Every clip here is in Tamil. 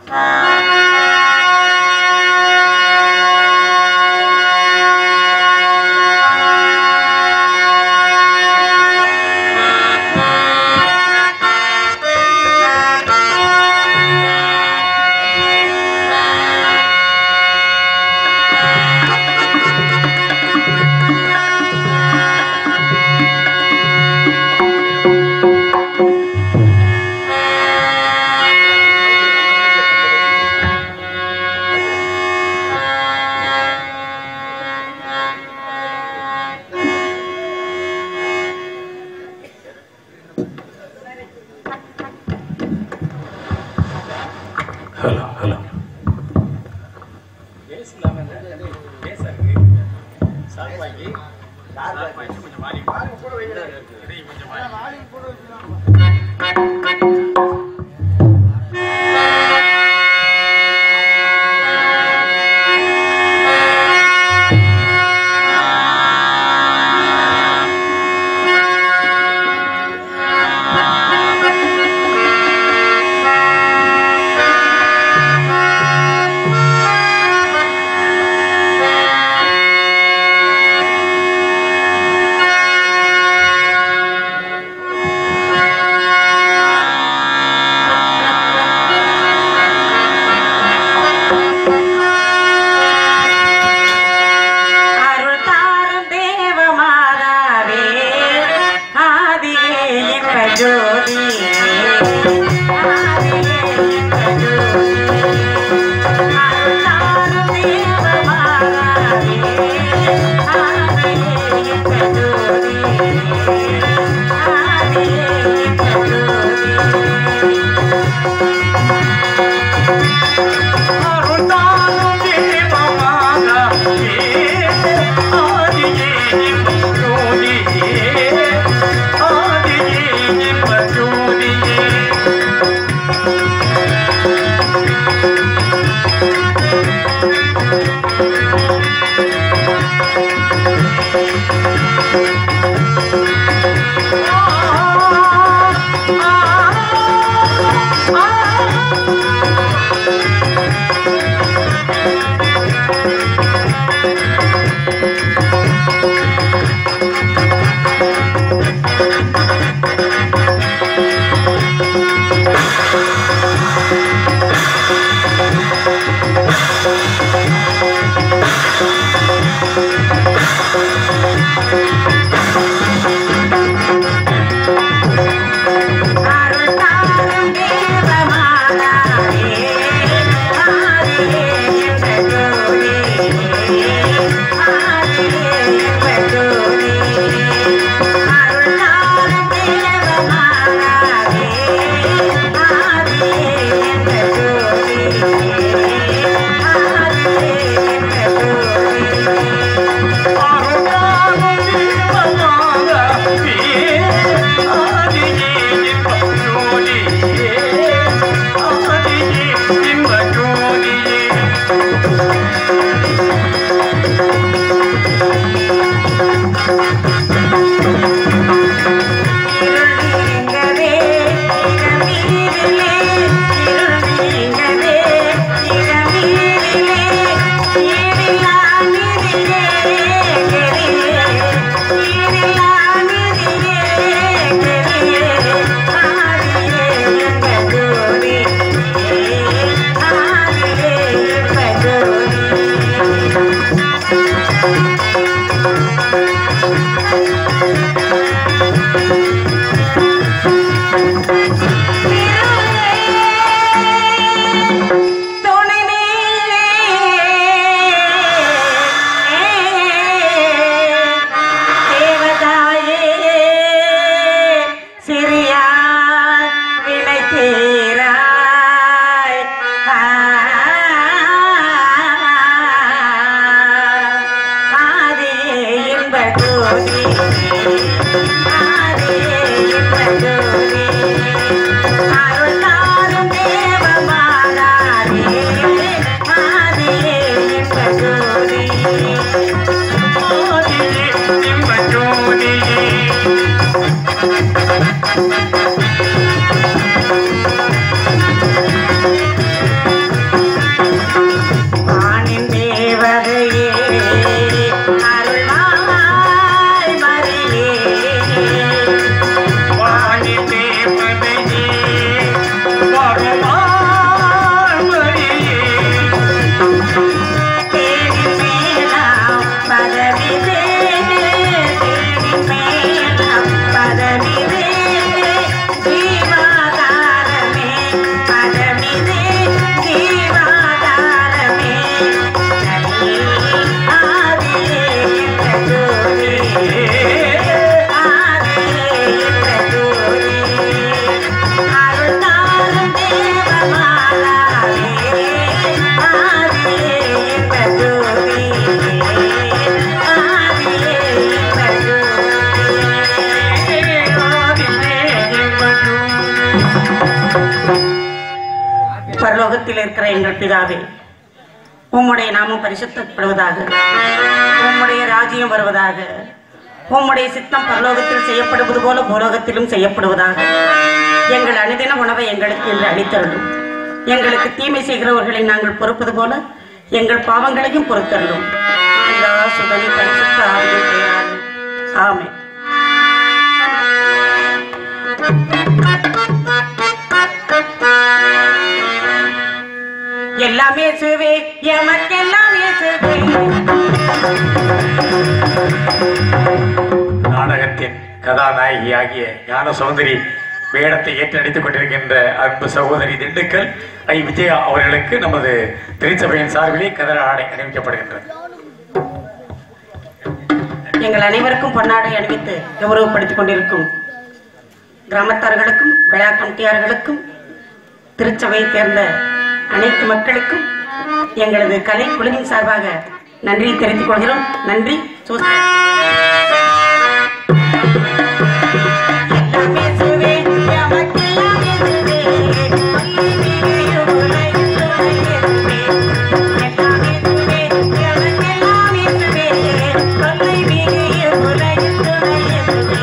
ஹலோ ஹலோ அருள் தாரும் தேவ மாதாவே ஆதியே என்ற ஜோதியே ஆதியே என்ற ஜோதியே அருள் தாரும் தேவ மாதாவே ஆதியே என்ற ஜோதியே ஆதியே என்ற ஜோதியே ஆ பரலோகத்தில் இருக்கிற எங்கள் பிதாவே உம்முடைய நாமம் பரிசுத்தப்படுவதாக உம்முடைய ராஜ்யம் வருவதாக உம்முடைய சித்தம் பரலோகத்தில் செய்யப்படுவது போல பூலோகத்திலும் செய்யப்படுவதாக எங்கள் அனுதின உணவை எங்களுக்கு இன்று அளித்தருளும் எங்களுக்கு தீமை செய்கிறவர்களை நாங்கள் பொறுப்பது போல எங்கள் பாவங்களையும் பொறுத்தருளும் பிதா சுதனி பரிசுத்த ஆவியின் பெயராலே ஆமென் எல்லாமே சுவே எமக்கெல்லாம் இயேசுவே நாடகத்தின் கதாநாயகியாகிய ஞான சௌந்தரி வேடத்தை ஏற்றடித்துக் கொண்டிருக்கின்ற அன்பு சகோதரி திண்டுக்கல் ஐ விஜயா அவர்களுக்கு நமது திருச்சபையின் சார்பிலே கதர ஆடை அணிவிக்கப்படுகின்றது எங்கள் அனைவருக்கும் பொன்னாடை அணிவித்து கௌரவப்படுத்திக் கொண்டிருக்கும் கிராமத்தார்களுக்கும் விழா கமிட்டியார்களுக்கும் திருச்சபையை சேர்ந்த அனைத்து மக்களுக்கும் எங்களது கலை குழுவின் சார்பாக நன்றி தெரிவித்துக் கொள்கிறோம் நன்றி சூஸ்திரம். எல்லாமே சுவே, எமக்கெல்லாம் இயேசுவே. உலகில் உலகில் எல்லாமே சுவே, எமக்கெல்லாம் இயேசுவே. கொள்ளை மிகு உலகில் உலகில்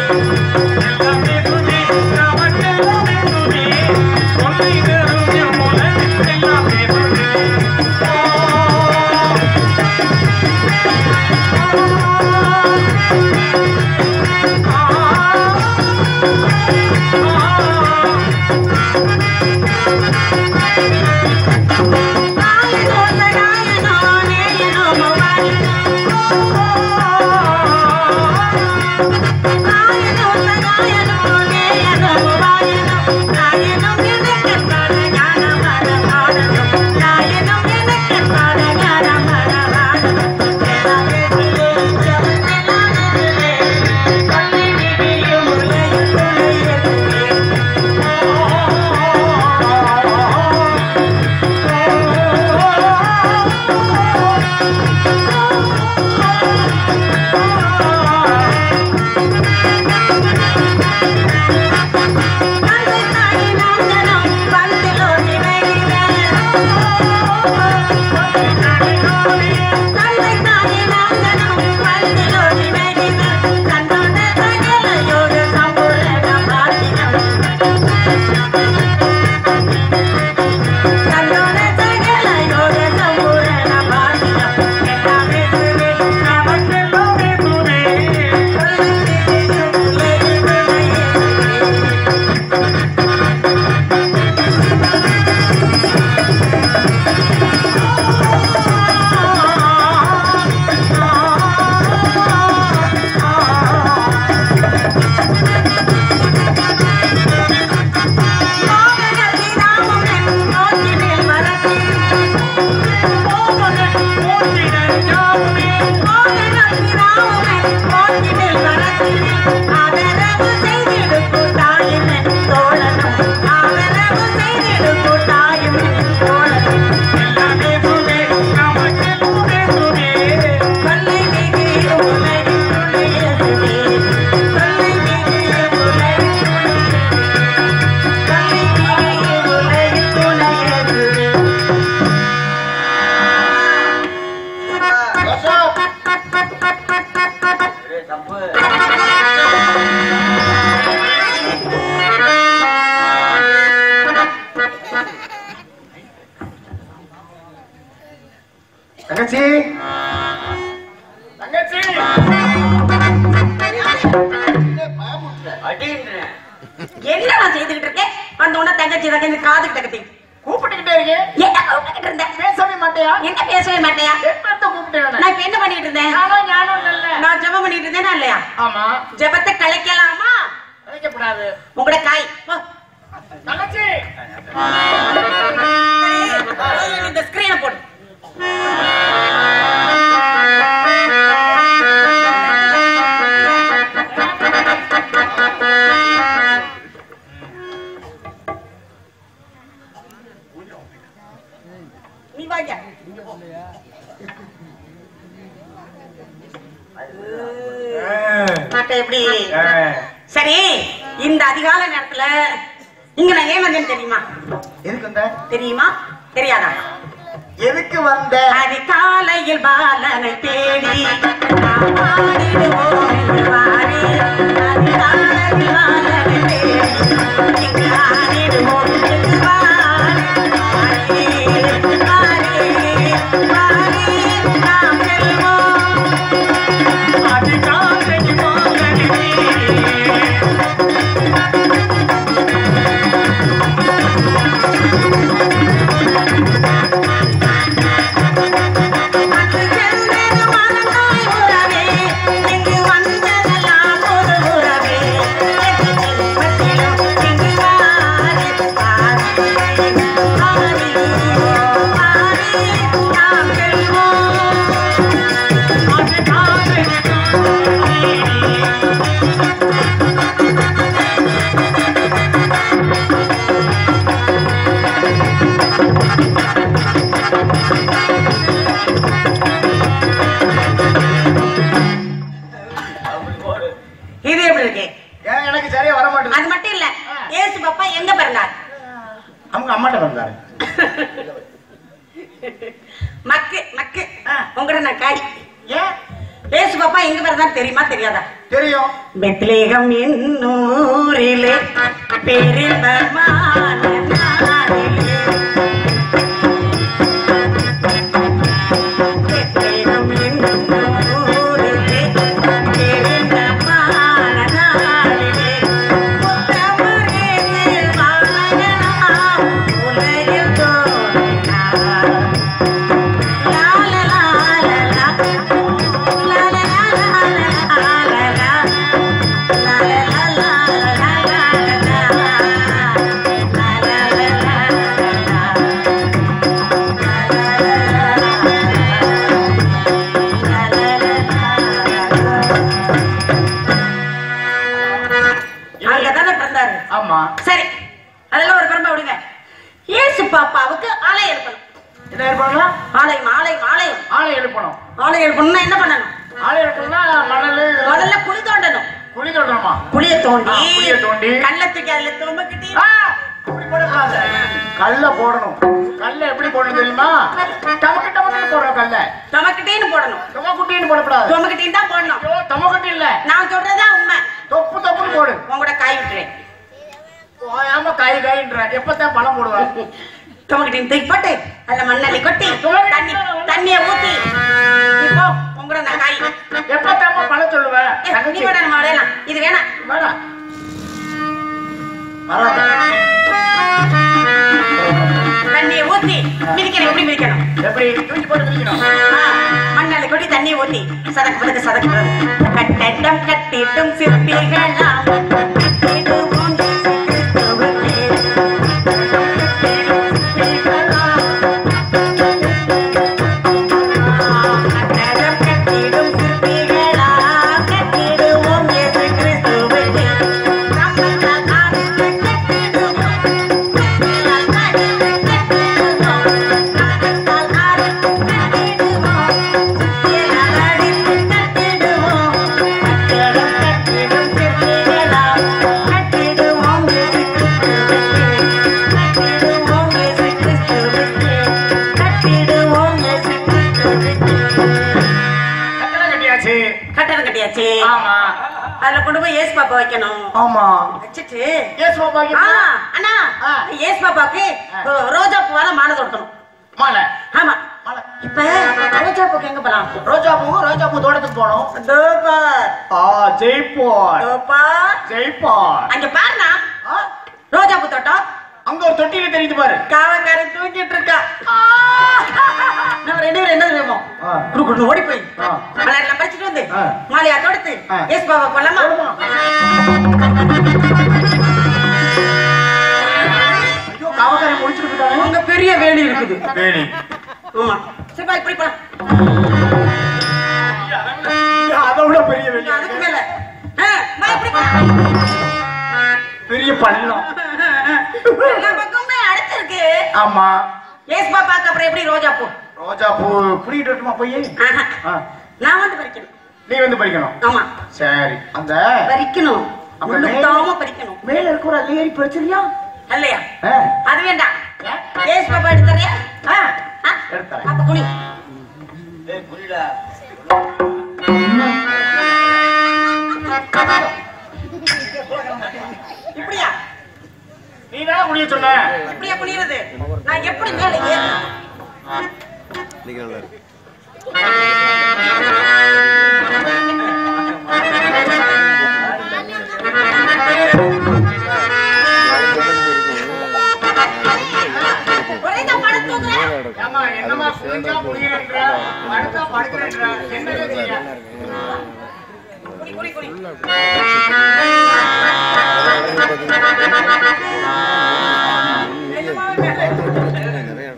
தங்கச்சி தங்கச்சி என்ன நான் செய்துகிட்டு இருக்கேன் வந்த உடனே தங்கச்சி தங்கச்சி காது தங்கச்சி கூப்பிட்டுக்கிட்டே இருக்கு என்ன கூப்பிட்டுக்கிட்டு இருந்தேன் பேசவே மாட்டியா என்ன பேசவே மாட்டேயா என்னத்த கூப்பிட்டேன் நான் இப்ப என்ன பண்ணிட்டு இருந்தேன் ஞானம் ஞானம் இல்ல நான் ஜெபம் பண்ணிட்டு இருந்தேனா இல்லையா ஆமா ஜெபத்தை கலைக்கலாமா நினைக்கப்படாது உங்களோட காய் போ. தங்கச்சி இந்த ஸ்கிரீனை போடு நீ வாங்க நாட்டை எப்படி சரி இந்த அதிகால நேரத்துல இங்க நான் ஏன் வந்தேன்னு தெரியுமா எதுக்கு வந்த தெரியுமா தெரியாதா எதுக்கு வந்த அதிகாலையில் பாலனை தேடி நாம் பாடிடுவோம் என்று வாரே. அதிகாலையில் பாலனை தேடி இங்கு ஆடிடுவோம் என்று வாரே. வாரே, வாரே, வாரே, நாம் செல்வோம். அதிகாலையில் பாலனை தேடி அங்கு சென்றது மனதாய் உறவே, இங்கு வந்ததெல்லாம் ஒரு உறவே. எங்கு செல்வத்திலும் இங்கு வாரி, வாரி, வாரி, வாரி, நாம் செல்வோம். அதிகாலை இது எப்படி இருக்கு ஏன் எனக்கு சரியா வர மாட்டேங்குது அது மட்டும் இல்ல ஏசு பாப்பா எங்க பிறந்தார் அவங்க அம்மாட்ட வந்தாரு மக்கு மக்கு உங்கட நான் காய் ஏன் ஏசு பாப்பா எங்க பிறந்தார் தெரியுமா தெரியாதா தெரியும் பெத்லேகம் என்னூரிலே பெருமமான நாளிலே பெத்லேகம் என்னூரிலே பெருமமான நாளிலே முத்தமரேசு மகனாம் உலகில் தோன்றினார். லா லா லா லா லா. லா லா லா லா லா லா லா. அங்கதானே பிறந்தாரு ஆமா சரி அதெல்லாம் ஒரு பெருமை விடுங்க இயேசு பாப்பாவுக்கு ஆலை எழுப்பணும் என்ன இருப்பாங்களா ஆலயம் ஆலயம் ஆலயம் ஆளை எழுப்பணும் ஆலை எழுப்பணும்னா என்ன பண்ணணும் ஆளை எழுப்பணும்னா மணல் முதல்ல குழி தோண்டணும் குழி தோட்டணுமா குழிய தோண்டி ஆ, குழிய தோண்டி. கல்ல தூக்கி அதுல தும்பக்கிட்டு ஆ, அப்படி போடக்கூடாது கல்ல போடணும் கல்ல எப்படி போடணும் தெரியுமா டமக்கு டமக்கு போடணும் கல்ல துமக்கிட்டேன்னு போடணும் டமக்குட்டின்னு போடக்கூடாது துமக்கிட்டேன்னு தான் போடணும் ஐயோ டமக்குட்டி இல்ல நான் சொல்றதுதான் உண்மை தொப்பு தப்புன்னு போடு உங்களோட காய் விட்டுறேன் ஆமா காய் காயின்ற எப்பதான் பழம் போடுவேன் துமக்கிட்டேன்னு தூக்கி போட்டு அதுல மண்ணள்ளி கொட்டி தண்ணி தண்ணிய ஊத்தி இப்போ உங்களோட அந்த காய் எப்பதான் பழம் சொல்லுவேன் ஏ, நீ தங்கச்சி வேணா நம்ம விளையலாம் இது வேணாம் வேணாம் வராது. தண்ணியை ஊத்தி மிதிக்கணும் எப்படி மிதிக்கணும் எப்படி தூக்கி போட்டு மிதிக்கணும் ஆ, மண்ணள்ளி கொட்டி தண்ணியை ஊத்தி சதக்கு பதுக்கு சதக்கு பதுக்கு. கட்டடம் கட்டிட்டும் சிற்பிகளாம் கட்டிடுவோம் கிறிஸ்துவுக்கே. கட்டடம் கட்டிடும் சிற்பிகளாம் கட்டிடுவோம் இயேசு கிறிஸ்துவுக்கே. கம்பத்தால் ஆடித்து கட்டிடுவோம். கட்டிலால் ஆடித்து கட்டிடுவோம். கம்பத்தால் ஆடித்து கட்டிடுவோம். சுத்தியலால் ஆடித்து கட்டிடுவோம். கட்டடம் கட்டிடும் சிற்பிகளாம் கட்டிடுவோம் இயேசு கிறிஸ்துவுக்கே. கட்டிடுவோம் இயேசு கிறிஸ்துவுக்கே. கட்டிடுவோம் இயேசு கிறிஸ்துவுக்கே. கட்டணம் கட்டியாச்சு கட்டடம் கட்டியாச்சு ஆமா அதுல கொண்டு போய் ஏசு பாப்பா வைக்கணும் ஆமா வச்சுட்டு ஏசு பாப்பாக்கு ஆ, அண்ணா ஆ. ஏசு பாப்பாக்கு ஆ. ரோஜா பூவால மாலை தொடுக்கணும் மாலை ஆமா மாலை இப்ப ரோஜா பூக்கு எங்க போலாம் ரோஜா பூ ரோஜா பூ தோட்டத்துக்கு போனோம் தோபார் ஆ ஜெய்ப்பூர் தோபார் ஜெய்ப்பூர் அங்க பாருண்ணா ஆ, ரோஜா பூ தோட்டம் அங்க ஒரு தொட்டியில தெரியுது பாரு காவக்காரி தூக்கிட்டு இருக்கா நம்ம ரெண்டு பேரும் என்ன செய்வோம் ஆ. குடுக்குன்னு ஓடி போய் ஆ. மலர்லாம் பறிச்சுட்டு வந்து ஆ. மாலையா தொடுத்து ஆ. ஏசு பாப்பா போலாமா போடுமா? ஐயோ காவக்காரை முடிச்சுட்டு இருக்காங்க உங்க பெரிய வேலி இருக்குது வேணி ஆமா சரி பா இப்படி போலாம் அதை விட பெரிய வேணி அதுக்கு மேல ஆ, வா, இப்படி போலாம் பெரிய பள்ளம் எல்லா பக்கமுமே அடைச்சிருக்கு ஆமா ஏசு பாப்பாக்கு அப்புறம் எப்படி ரோஜா பூ ரோஜா பூ புடிக்கிட்டு வரட்டுமா போய் ஆஹா. ஆ, நான் வந்து பறிக்கணும் நீ வந்து பறிக்கணும் ஆமா சரி அந்த பறிக்கணும் அப்ப முள்ளு மேல- குத்தாம பறிக்கணும் மேல இருக்கிற ஏறி பறிச்சிருக்கியா இல்லையா ஆ, அது வேண்டாம் ஏன்? ஏசு பாப்பா எடுத்துறியா ஆ, ஆ? எடுத்துறேன். அப்ப குனி இப்படியா நீ தானே முடிய சொன்ன இப்படியா குனிவது நான் எப்படி மேல ஏறுறது? ஒரே தான் படுத்து தூக்குறேன். ஏம்மா, என்னம்மா குனிஞ்சா முடியலன்ற, படுத்தா படுக்கிறேன்ற, என்னங்க செய்ய? குனி, குனி, குனி. நிஜமாவே மேல.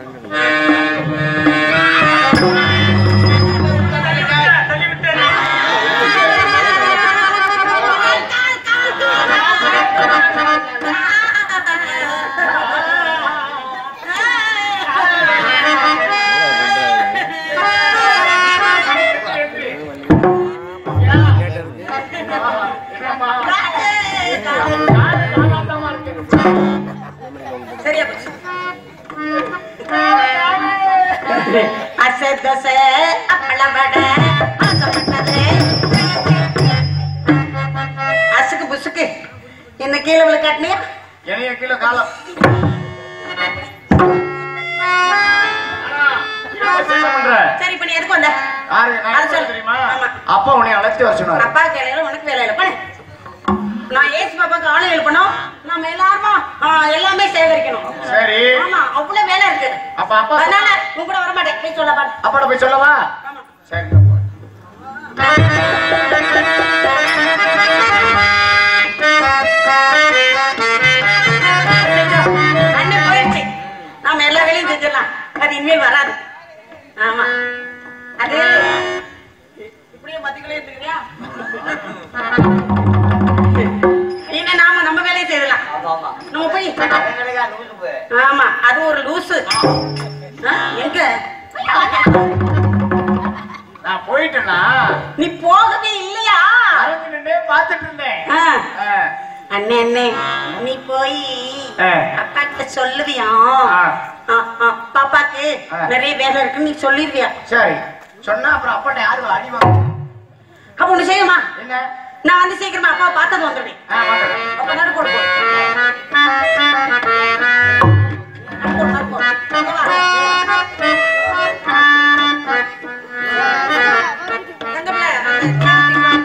என்னம்மா, காலு காலாட்டமா இருக்கு. சரியா போச்சு அசை தோசை அப்பளம் வடை ஆசைப்பட்டது அசுக்கு புசுக்கு என்ன கீழே விழு காட்டினியா என்னைய கீழே காலம் ஆனா, இப்ப என்ன பண்ற? சரி இப்ப நீ எதுக்கு வந்த யாரு, நான் அது எப்ப சொல்லு. தெரியுமா? ஆமா. அப்பா உன்னை அழைத்து வர சொன்னாரு அப்பா வேலையில உனக்கு வேலையில பண்ணு நான் ஏசு பாப்பாக்கு ஆளுகள் பண்ணோம் நம்ம எல்லாருமா ஆ, எல்லாமே சேகரிக்கணும் சரி ஆமா அவ்வளவு வேலை இருக்கு அப்ப அப்பா சொ- அதனால உன் கூட வர மாட்டேன் போய் சொல்ல பாரு அப்பாட்ட போய் சொல்லவா ஆமா சரி நான் போறேன். அண்ணே போயிடுச்சு நாம எல்லா வேலையும் செஞ்சிடலாம் அது இனிமேல் வராது ஆமா அது இப்படியே மத்திகளே இருக்கிறியா இனிமே நாம நம்ம வேலையை செய்யலாம் நம்ம போய் ஆமா அது ஒரு லூசு ஆ, எங்க நான் போயிட்டேன்னா நீ போகவே இல்லையா அரங்கு நின்னே பார்த்துட்டு இருந்தேன் ஆ, ஆ, அண்ணே அண்ணே நீ போய் ஆ. அப்பா கிட்ட சொல்லுவியா ஆ. ஆ, ஆ, பாப்பாக்கு ஆ. நிறைய வேலை இருக்கு நீ சொல்லிருவியா சரி சொன்னா அப்புறம் அப்பாட்ட யாரு அடி வாங்க அப்ப ஒண்ணு செய்யுமா என்ன நான் வந்து சீக்கிரமா அப்பா பார்த்தது வந்துடுவேன் ஆ, வாங்க. அப்ப நடு போடு போ. நடு போடு, நடு போடு. அங்க வா. தங்கப்பிள்ளை,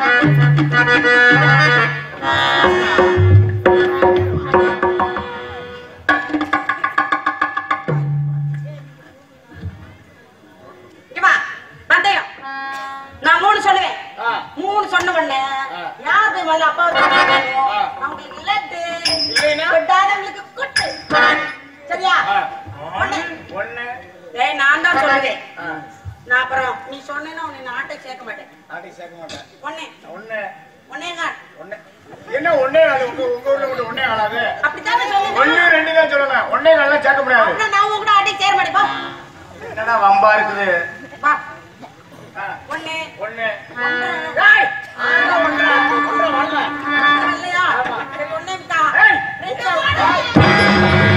இங்க வா. பந்தயம். நான் மூணு சொல்லுவேன் ஆ. மூணு சொன்ன உடனே ஆ. யாருக்கு முதல்ல அப்பா ஆ. அவங்களுக்கு லட்டு இல்லைன்னா? கொட்டாதவங்களுக்கு கொட்டு சரியா ஆ. ஒண்ணு. ஒண்ணு ஏய் நான் தான் சொல்லுவேன் ஆ, நான் அப்புறம் நீ சொன்னேன்னா உன்னை நான் ஆட்டை சேர்க்க மாட்டேன் ஆடி சேர்க்க மாட்டேன் ஒண்ணே ஒண்ணு ஒன்னேங்க ஒண்ணு என்ன ஒண்ணே நாள் உங்க உங்க ஊர்ல மட்டும் ஒண்ணே ஆளாது அப்படித்தானே சொல்லுவேன் ஒண்ணு ரெண்டு தான் சொல்லணும் ஒண்ணே நாள் சேர்க்க முடியாது அப்புறம் நான் உங்க கூட ஆட்டை சேர மாட்டேன் போ என்னடா வம்பா இருக்குது வா ஆ, ஒண்ணு ஒண்ணு ஒண்ணு ஏய், ஆனா ஒண்ணு, ஒண்ணு வரல. இல்லையா சரி ஒண்ணே இருக்கா ஏய். ரெண்டு ஒண்ணு.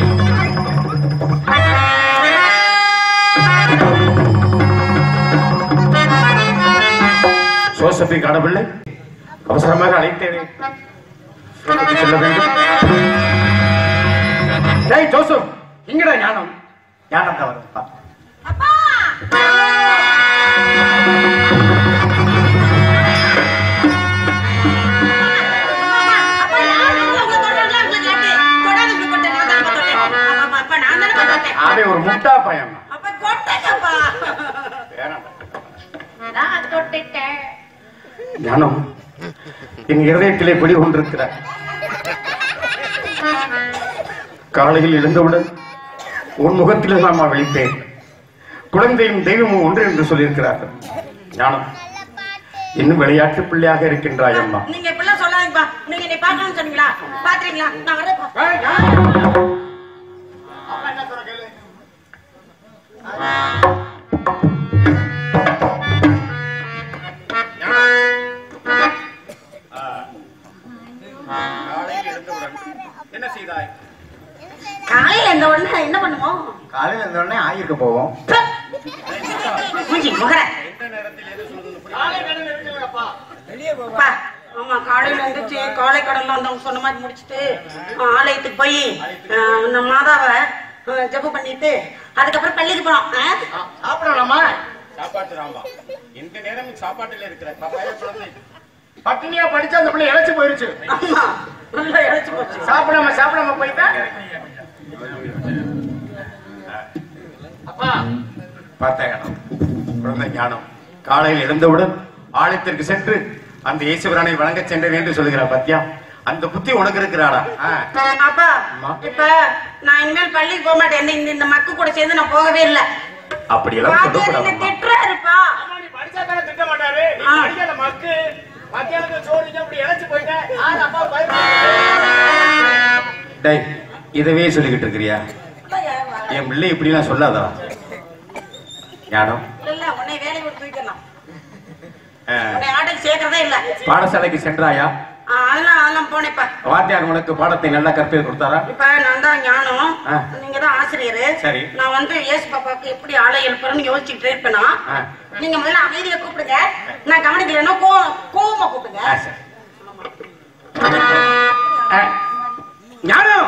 சோசப்பி காணவில்லை அவசரமாக அழைத்தேனே வீட்டுக்கு செல்ல வேண்டும் டேய் ஜோசப் இங்கடா ஞானம் ஞானம் தான் வருதுப்பா. அப்பா அப்பா யார் வந்து உங்களை தொடுறாங்களோ அவங்களுக்கு லட்டு. தொடாதவங்களுக்கு கொட்டை. நான் தானே தொட்டேன். அப்பா, அப்பா, நான் தானே தொட்டேன். அவன் ஒரு முட்டா பையன் அப்பா, கொட்டுங்கப்பா. நான் தொட்டுட்டேன் ஞானம் என் இருதயத்திலே குடி கொண்டிருக்கிறார் காலையில் எழுந்தவுடன் உன் முகத்திலே நான் விழிப்பேன் குழந்தையும் தெய்வமும் ஒன்று என்று சொல்லியிருக்கிறார்கள் ஞானம் இன்னும் விளையாட்டு பிள்ளையாக இருக்கின்றாய் அம்மா நீங்க இப்படிலாம் சொல்லாதீங்கப்பா நீங்க என்னை பார்க்கணும்னு சொன்னீங்களா பாத்துறீங்களா நான் வரேன்ப்பா ஏய், ஞானம். அப்பா என்ன சொல்ற கேளு. காலையில் எழுந்தவுடன் என்ன செய்தாய் காலையில இருந்த உடனே ஆயிருக்க போவோம் மூஞ்சி முகர காலை கடன் இருக்குல்லப்பா அப்பா, ஆமா காலையில இருந்துச்சு காலை கடன்ல வந்தவங்க சொன்ன மாதிரி முடிச்சிட்டு ஆ, ஆலயத்துக்கு போய் இந்த மாதாவை ஆ, ஜெபம் பண்ணிட்டு அதுக்கப்புறம் பள்ளிக்கு போனோம் ஆ? சாப்பிடலாமா சாப்பாட்டு ராமா இந்த நேரம் சாப்பாட்டுல இருக்கிற பப்பாய குழந்தை பட்டினியா படிச்சா அந்த பிள்ளை இழைச்சு போயிருச்சு ஆமா நல்லா இழைச்சு போச்சு சாப்பிடாம சாப்பிடாம போயிட்டா அப்பா பார்த்த ஞானம் குழந்தை ஞானம் காலையில் எழுந்தவுடன் ஆலயத்திற்கு சென்று அந்த இயேசுவரனை வணங்க சென்றேன் என்று சொல்லுகிறார் பத்தியா அந்த புத்தி உனக்கு இருக்கிறாடா ஆ. அப்பா அம்மா. இப்ப நான் இனிமேல் பள்ளிக்கு போக மாட்டேன் இந்த- இந்த இந்த மக்கு கூட சேர்ந்து நான் போகவே இல்லை அப்படியெல்லாம் வாத்தியார் என்ன சொல்லக்கூடாது திட்டுறாருப்பா ஆமா நீ படிச்சா தானே திட்ட மாட்டாரு நீ ஆ. படிக்காத மக்கு மத்தியானத்துக்கு சோறு திங்க அப்படி இழைச்சு போயிட்டேன் யாரு அப்பா பயப்பட டேய் இதவே சொல்லிக்கிட்டு இருக்கிறியா என் பிள்ளை இப்படிலாம் சொல்லாதா ஞானம் இல்ல இல்ல உன்னை வேலையை விட்டு தூக்கிடலாம் ஆ. உன்னை ஆட்டைக்கு சேர்க்கறதே இல்ல பாடசாலைக்கு சென்றாயா ஆ, அதெல்லாம் அதெல்லாம் போனேப்பா வாத்தியார் உனக்கு பாடத்தை நல்லா கற்பித்து கொடுத்தாரா இப்ப நான் தான் ஞானம் ஆ. நீங்க தான் ஆசிரியர் சரி. நான் வந்து ஏசு பாப்பாக்கு எப்படி ஆளை எழுப்புறேன்னு யோசிச்சுட்டு இருப்பேனா ஆ. நீங்க முதல்ல அமைதியா கூப்பிடுங்க நான் கவனிக்கலைன்னா கோ கோவமா கூப்பிடுங்க ஆ, சரி. ஆ. ஞானம்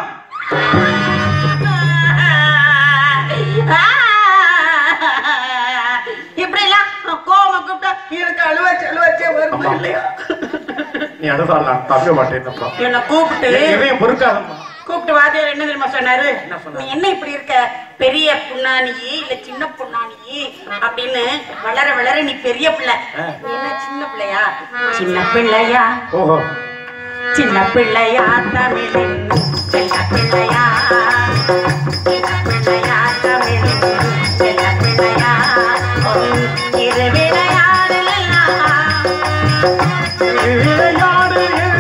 இப்படி எல்லாம் கோவமா கூப்பிட்டா எனக்கு அழுவாச்சு அழுவாச்சே வருமா அம்மா. இல்லையா நீ அழுதால் நான் தங்க மாட்டேன் அப்பா. என்ன கூப்பிட்டு என் இதயம் பொறுக்காதம்மா கூப்பிட்டு வாத்தியார் என்ன தெரியுமா சொன்னாரு நீ என்ன இப்படி இருக்க பெரிய புண்ணானி இல்ல சின்ன புண்ணானி அப்படின்னு வளர வளர நீ பெரிய பிள்ளை நீ என்ன சின்ன பிள்ளையா சின்ன பிள்ளையா ஓஹோ சின்ன பிள்ளையா தமிழின் செல்ல பிள்ளையா சின்ன பிள்ளையா தமிழின் செல்ல பிள்ளையா உன் இரு விளையாடலாம் விளையாடு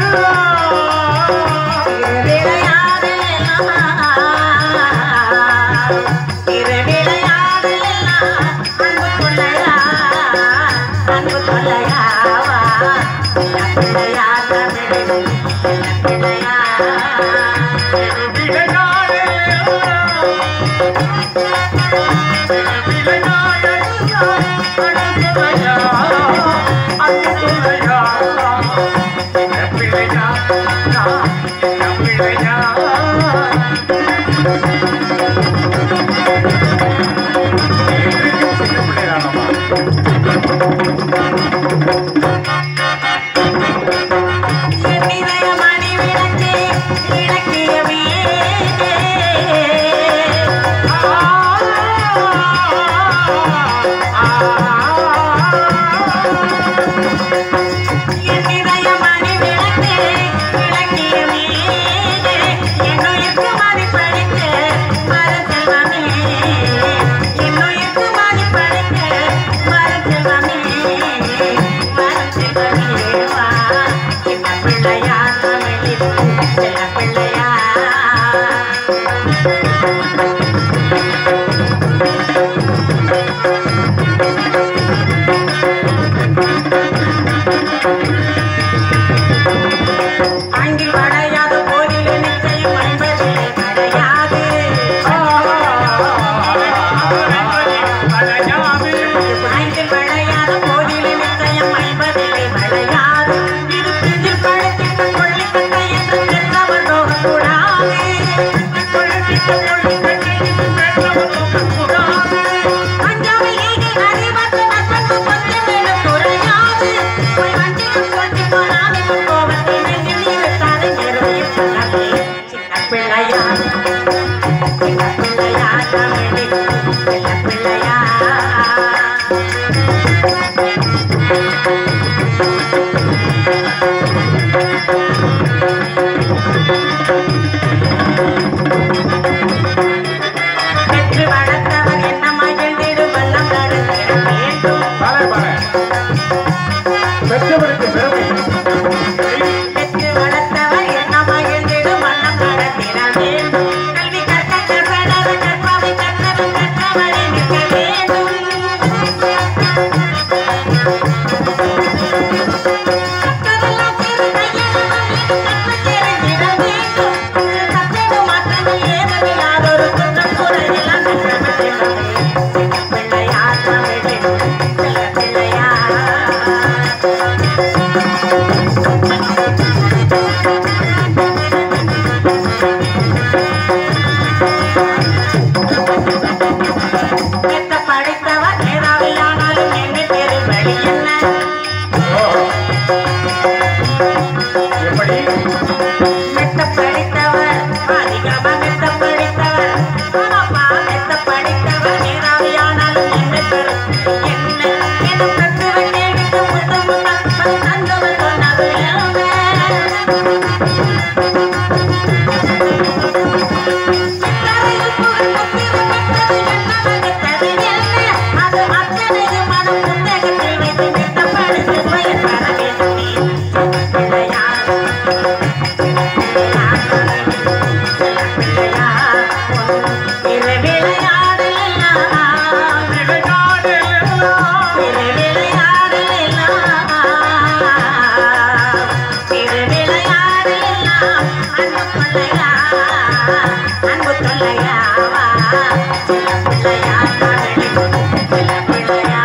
பிள்ளையா தமிழில் செல்ல பிள்ளையா அங்கில் வளையாத போதில் நிச்சயம் ஐம்பதிலே வளையாது அங்கில் வளையாத போதில் நிச்சயம் ஐம்பதிலே வளையாது இது பிஞ்சில் பழத்திட்ட கொள்ளிக்கட்டை என்று சென்றவர் நோகக்கூடாது கொள்ளிக்கிட்ட கொள்ளிக்கட்டை என்று சென்றவர் நோகக்கூடாது அஞ்சாமல் ஈகை அறிவற்ற நட்பு கொஞ்சம் மேலும் குறையாது போய் வண்டியில் கொண்டு போனாலே கோபத்தை நெஞ்சில் நிறுத்தாது நிறுவிய சொன்னதே சின்ன பிள்ளையா சின்ன பிள்ளையா தமிழில் சின்ன பிள்ளையா பிள்ளையார் தமிழின் செல்ல பிள்ளையார் பெத்த படித்தவர் மேதாவியானாலும் எங்க தெரு வழி என்ன எப்படி மெத்த படித்தவர் அதிகமா மெத்த படித்தவர் ஆமாப்பா மெத்த படித்தவர் மேதாவியானாலும் எங்க தெரு என்ன எது பிரச்சனை கேட்டு முத்த முத்த தந்தவர் சொன்னது என்ன அன்பு தொல்லையாவா சில பிள்ளையா சில பிள்ளையா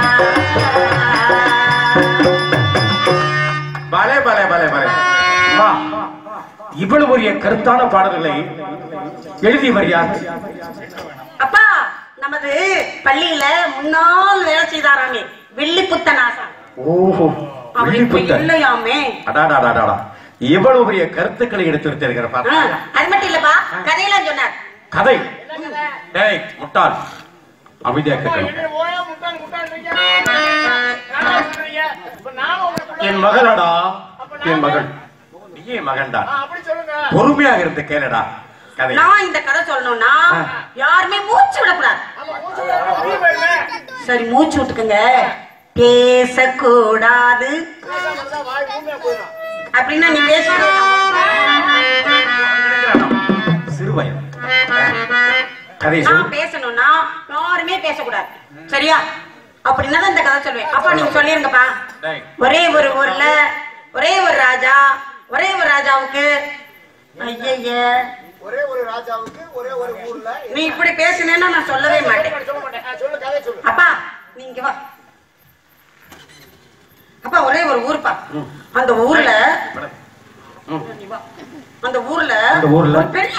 பலே பலே பலே பலே அம்மா, இவ்வளவு பெரிய கருத்தான பாடல்களை எழுதியவர் யார் அப்பா நமது பள்ளியில முன்னாள் வேலை செய்தாராமே வெள்ளிப்புத்தன் ஆசான் ஓஹோ அவர் இப்ப வில்லிபுத்தர். இல்லையாமே அடாடாடாடாடா இவ்வளவு பெரிய கருத்துக்களை எடுத்து வைத்திருக்கிற ஆ, பாத்தா அது மட்டும் இல்லப்பா கதையெல்லாம் சொன்னார் கதை டேய் முட்டாள் அமைதியா கேட்கணும் என்ன ஓயா முட்டாள் முட்டாள்ன்றீங்க? நல்லா சொல்றீங்க. இப்ப நானும் உங்களுக்கு என் மகளடா என் மகள் நீயே மகன்டா ஆ, அப்படி சொல்லுங்க பொறுமையாக இருந்து கேளடா கதை நான் இந்த கதை சொல்லணும்னா யாருமே மூச்சு விடக்கூடாது ஆமா, மூச்சு விடாம வெளிய போயிருங்க. சரி மூச்சு விட்டுக்குங்க பேசக்கூடாது பேசாம இருந்தா வாய் ஊமையா போயிடும். அப்படின்னா நீ பேசணும் சிறுவயது கதை சொல் நான் பேசணும்னா யாருமே பேசக்கூடாது சரியா அப்படின்னா தான் இந்த கதை சொல்லுவேன் அப்பா நீங்க சொல்லிருங்கப்பா டேய், ஒரே ஒரு ஊர்ல ஒரே ஒரு ராஜா ஒரே ஒரு ராஜாவுக்கு ஐயய்ய ஒரே ஒரு ராஜாவுக்கு ஒரே ஒரு ஊர்ல நீ இப்படி பேசினேன்னா நான் சொல்லவே மாட்டேன் சொல்ல மாட்டேன் ஆ, சொல்லு கதை சொல்லு அப்பா நீங்க வா அப்பா ஒரே ஒரு ஊருப்பா அந்த ஊர்ல ம். நீ வா. அந்த ஊர்ல அந்த ஊர்ல? ஒரு பெரிய